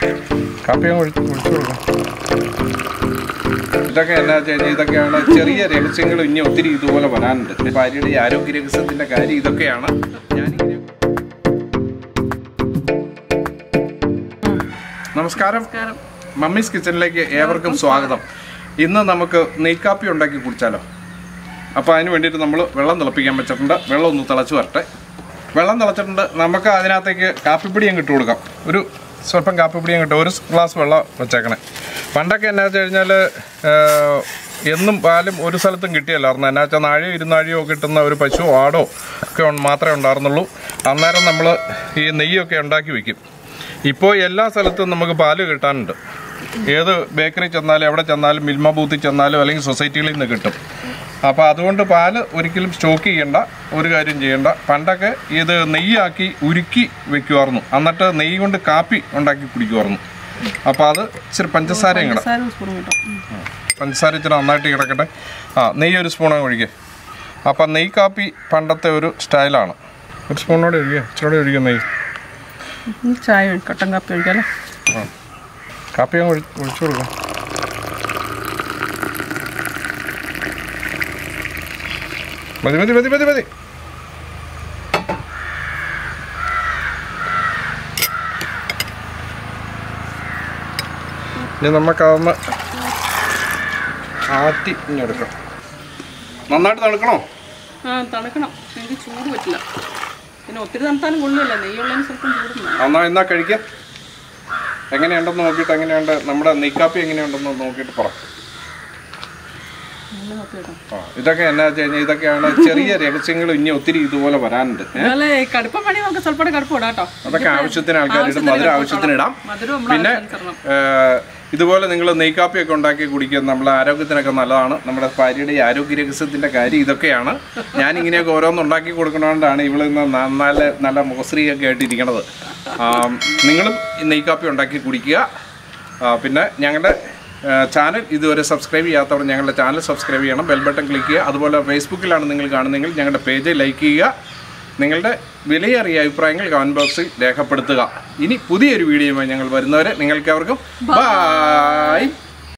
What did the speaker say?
കാപ്പി അങ്ങ് ഒഴിച്ച് ഒഴിച്ചു കൊടുക്കാം ഇതൊക്കെ എന്നാ വെച്ച് കഴിഞ്ഞാൽ ഇതൊക്കെയാണ് ചെറിയ രഹസ്യങ്ങൾ ഇനി ഒത്തിരി ഇതുപോലെ വരാനുണ്ട് ഭാര്യയുടെ ഈ ആരോഗ്യ രഹസ്യത്തിന്റെ കാര്യം ഇതൊക്കെയാണ് ഞാനിങ്ങനെ നമസ്കാരം മമ്മീസ് കിച്ചണിലേക്ക് ഏവർക്കും സ്വാഗതം ഇന്ന് നമുക്ക് നെയ്ക്കാപ്പി ഉണ്ടാക്കി കുടിച്ചാലോ അപ്പോൾ അതിന് വേണ്ടിയിട്ട് നമ്മൾ വെള്ളം തിളപ്പിക്കാൻ വെച്ചിട്ടുണ്ട് വെള്ളം ഒന്ന് തിളച്ച് വരട്ടെ വെള്ളം തിളച്ചിട്ടുണ്ട് നമുക്ക് അതിനകത്തേക്ക് കാപ്പിപ്പൊടിയും കിട്ടു കൊടുക്കാം ഒരു സ്വല്പം കാപ്പിപ്പൊടിയും കിട്ടും ഒരു ഗ്ലാസ് വെള്ളം വെച്ചേക്കണേ പണ്ടൊക്കെ എന്നാ വെച്ച് കഴിഞ്ഞാൽ എന്നും പാലും ഒരു സ്ഥലത്തും കിട്ടിയല്ലായിരുന്നു എന്നാ വെച്ചാൽ നാഴിയോ ഇരുനാഴിയോ കിട്ടുന്ന ഒരു പശു ആടോ ഒക്കെ ഉൺ- മാത്രമേ ഉണ്ടായിരുന്നുള്ളൂ അന്നേരം നമ്മൾ ഈ നെയ്യൊക്കെ ഉണ്ടാക്കി വെക്കും ഇപ്പോൾ എല്ലാ സ്ഥലത്തും നമുക്ക് പാല് കിട്ടാനുണ്ട് ഏത് ബേക്കറി ചെന്നാലും എവിടെ ചെന്നാലും മിൽമ ബൂത്തിൽ ചെന്നാലും അല്ലെങ്കിൽ സൊസൈറ്റികളിൽ നിന്ന് കിട്ടും അപ്പോൾ അതുകൊണ്ട് പാല് ഒരിക്കലും സ്റ്റോക്ക് ചെയ്യണ്ട ഒരു കാര്യം ചെയ്യണ്ട പണ്ടൊക്കെ ഇത് നെയ്യാക്കി ഉരുക്കി വെക്കുമായിരുന്നു എന്നിട്ട് നെയ്യ് കൊണ്ട് കാപ്പി ഉണ്ടാക്കി കുടിക്കുമായിരുന്നു അപ്പോൾ അത് ഇച്ചിരി പഞ്ചസാരയും കിട പഞ്ചസാര ഒരു സ്പൂൺ കിട്ടും ഉം. പഞ്ചസാര ഇച്ചിരി നന്നായിട്ട് കിടക്കട്ടെ ആ നെയ്യ് ഒരു സ്പൂൺ ഒഴിക്കുക അപ്പം നെയ്യ് കാപ്പി പണ്ടത്തെ ഒരു സ്റ്റൈലാണ് ഒരു സ്പൂണോടെ ഒഴിക്കുക ഇച്ചിരി ഒഴിക്കുക നെയ്യ് ഉം, ചായ ഒഴി- കട്ടൻ കാപ്പി ഒഴിക്കാല്ലേ ആ കാപ്പി അങ്ങ് ഒഴി ഒഴിച്ചു കൊടുക്കാം മതി മതി മതി മതി മതി ഇനി നമുക്കതൊന്ന് ആറ്റി ഇനി എടുക്കാം നന്നായിട്ട് തണുക്കണോ ആ തണുക്കണം എനിക്ക് ചൂട് പറ്റില്ല പിന്നെ ഒത്തിരി തണുത്താലും കൊള്ളില്ല നെയ്യുള്ളതിന് സ്വല്പം ചൂട് വേണം. എന്നാ എന്നാ കഴിക്കാം എങ്ങനെയുണ്ടെന്ന് നോക്കിയിട്ട് എങ്ങനെയുണ്ട് നമ്മുടെ നെയ്ക്കാപ്പി എങ്ങനെയുണ്ടെന്ന് നോക്കിയിട്ട് പറ നല്ല കാപ്പി കേട്ടോ ആ, ഇതൊക്കെ എന്നാ വെച്ച് കഴിഞ്ഞാൽ ഇതൊക്കെയാണ് ചെറിയ രഹസ്യങ്ങൾ ഇനി ഒത്തിരി ഇതുപോലെ വരാനുണ്ട് ഏ? അതുപോലെ കടുപ്പം പണി നമുക്ക് സ്വല്പം കടുപ്പം ഇടാം കേട്ടോ അതൊക്കെ ആവശ്യത്തിന് ആൾക്കാർ ഇടും മധുരം ആവശ്യത്തിന് ഇടാം മധുരം നമ്മളെ പിന്നെ ആവശ്യാനുസരണം. ഏ, ഇതുപോലെ നിങ്ങൾ നെയ്ക്കാപ്പിയൊക്കെ ഉണ്ടാക്കി കുടിക്കുക നമ്മളെ ആരോഗ്യത്തിനൊക്കെ നല്ലതാണ് നമ്മുടെ ഭാര്യയുടെ ഈ ആരോഗ്യ രഹസ്യത്തിന്റെ കാര്യം ഇതൊക്കെയാണ് ഞാൻ ഇങ്ങനെയൊക്കെ ഓരോന്ന് ഉണ്ടാക്കി കൊടുക്കുന്നതുകൊണ്ടാണ് ഇവിടെ നിന്ന് ന- നല്ല നല്ല മുഖശ്രീയൊക്കെ ആയിട്ട് ഇരിക്കണത് ആം, നിങ്ങളും ഈ നെയ്ക്കാപ്പി ഉണ്ടാക്കി കുടിക്കുക ആ, പിന്നെ ഞങ്ങളുടെ ചാനൽ ഇതുവരെ സബ്സ്ക്രൈബ് ചെയ്യാത്തവർ ഞങ്ങളുടെ ചാനൽ സബ്സ്ക്രൈബ് ചെയ്യണം ബെൽ ബട്ടൺ ക്ലിക്ക് ചെയ്യുക അതുപോലെ ഫേസ്ബുക്കിലാണ് നിങ്ങൾ കാണുന്നതെങ്കിൽ ഞങ്ങളുടെ പേജ് ലൈക്ക് ചെയ്യുക നിങ്ങളുടെ വിലയേറിയ അഭിപ്രായങ്ങൾ കമൻറ്റ് ബോക്സിൽ രേഖപ്പെടുത്തുക ഇനി പുതിയൊരു വീഡിയോയുമായി ഞങ്ങൾ വരുന്നവരെ നിങ്ങൾക്കവർക്കും ബൈ